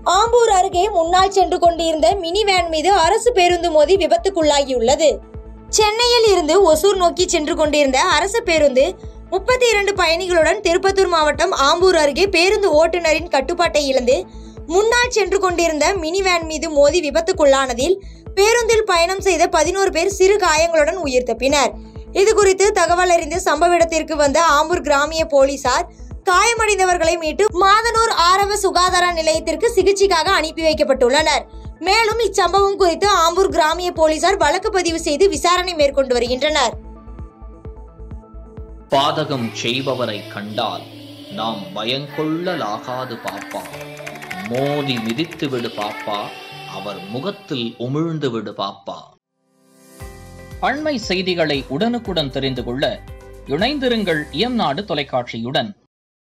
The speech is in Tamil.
ஆம்பூர் அருகே முன்னால் சென்று கொண்டிருந்த மினி வேன் மீது அரசு பேருந்து மோதி விபத்துக்குள்ளாகியுள்ளது சென்னையில் இருந்து ஒசூர் நோக்கி சென்று கொண்டிருந்த அரசு பேருந்து முப்பத்தி இரண்டு பயணிகளுடன் திருப்பத்தூர் மாவட்டம் ஆம்பூர் அருகே பேருந்து ஓட்டுநரின் கட்டுப்பாட்டை இழந்து முன்னால் சென்று கொண்டிருந்த மினி வேன் மீது மோதி விபத்துக்குள்ளானதில் பேருந்தில் பயணம் செய்த பதினோரு பேர் சிறு காயங்களுடன் உயிர் தப்பினர் இது குறித்து தகவல் அறிந்து சம்பவ இடத்திற்கு வந்த ஆம்பூர் கிராமிய போலீசார் காயமடைந்தவர்களை மீட்டு மாதனூர் ஆரம்ப சுகாதார நிலையத்திற்கு சிகிச்சைக்காக அனுப்பி வைக்கப்பட்டுள்ளனர் மேலும் இச்சம்பவம் குறித்து ஆம்பூர் கிராமிய போலீசார் வழக்கு பதிவு செய்து விசாரணை மேற்கொண்டு வருகின்றனர் பாதகம் செய்பவரை கண்டால் நாம் பயங்கொள்ளலாகாது பாப்பா மோதி மிதித்து விடு பாப்பா அவர் முகத்தில் உமிழ்ந்து விடு பாப்பா அண்மை செய்திகளை உடனுக்குடன் தெரிந்து கொள்ள இணைந்திருங்கள் இயம்நாடு தொலைக்காட்சியுடன்